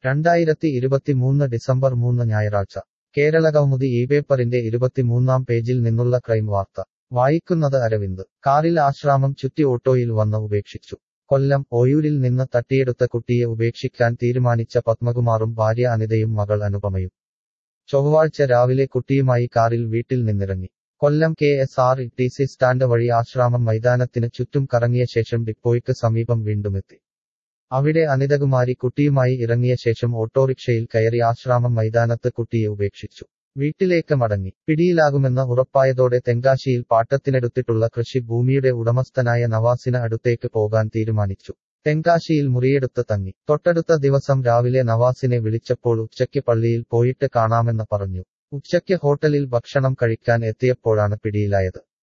രണ്ടായിരത്തി ഇരുപത്തിമൂന്ന് ഡിസംബർ മൂന്ന് ഞായറാഴ്ച കേരളകൗമുദി ഈ പേപ്പറിന്റെ ഇരുപത്തിമൂന്നാം പേജിൽ നിന്നുള്ള ക്രൈം വാർത്ത വായിക്കുന്നത് അരവിന്ദ് കാറിൽ ആശ്രാമം ചുറ്റി ഓട്ടോയിൽ വന്ന് ഉപേക്ഷിച്ചു കൊല്ലം ഓയൂരിൽ നിന്ന് തട്ടിയെടുത്ത കുട്ടിയെ ഉപേക്ഷിക്കാൻ തീരുമാനിച്ച പത്മകുമാറും ഭാര്യ അനിതയും മകൾ അനുപമയും ചൊവ്വാഴ്ച രാവിലെ കുട്ടിയുമായി കാറിൽ വീട്ടിൽ നിന്നിറങ്ങി Kollam K S R T C stand വഴി ആശ്രാമം മൈതാനത്തിന് ചുറ്റും കറങ്ങിയ ശേഷം ഡിപ്പോയ്ക്ക് സമീപം വീണ്ടുമെത്തി അവിടെ അനിതകുമാരി കുട്ടിയുമായി ഇറങ്ങിയ ശേഷം ഓട്ടോറിക്ഷയിൽ കയറി ആശ്രാമം മൈതാനത്ത് കുട്ടിയെ ഉപേക്ഷിച്ചു വീട്ടിലേക്ക് മടങ്ങി പിടിയിലാകുമെന്ന് ഉറപ്പായതോടെ തെങ്കാശിയിൽ പാട്ടത്തിനെടുത്തിട്ടുള്ള കൃഷി ഭൂമിയുടെ ഉടമസ്ഥനായ നവാസിന് അടുത്തേക്ക് പോകാൻ തീരുമാനിച്ചു തെങ്കാശിയിൽ മുറിയെടുത്ത് തങ്ങി തൊട്ടടുത്ത ദിവസം രാവിലെ നവാസിനെ വിളിച്ചപ്പോൾ ഉച്ചയ്ക്ക് പള്ളിയിൽ പോയിട്ട് കാണാമെന്ന് പറഞ്ഞു ഉച്ചയ്ക്ക് ഹോട്ടലിൽ ഭക്ഷണം കഴിക്കാൻ എത്തിയപ്പോഴാണ് പിടിയിലായത്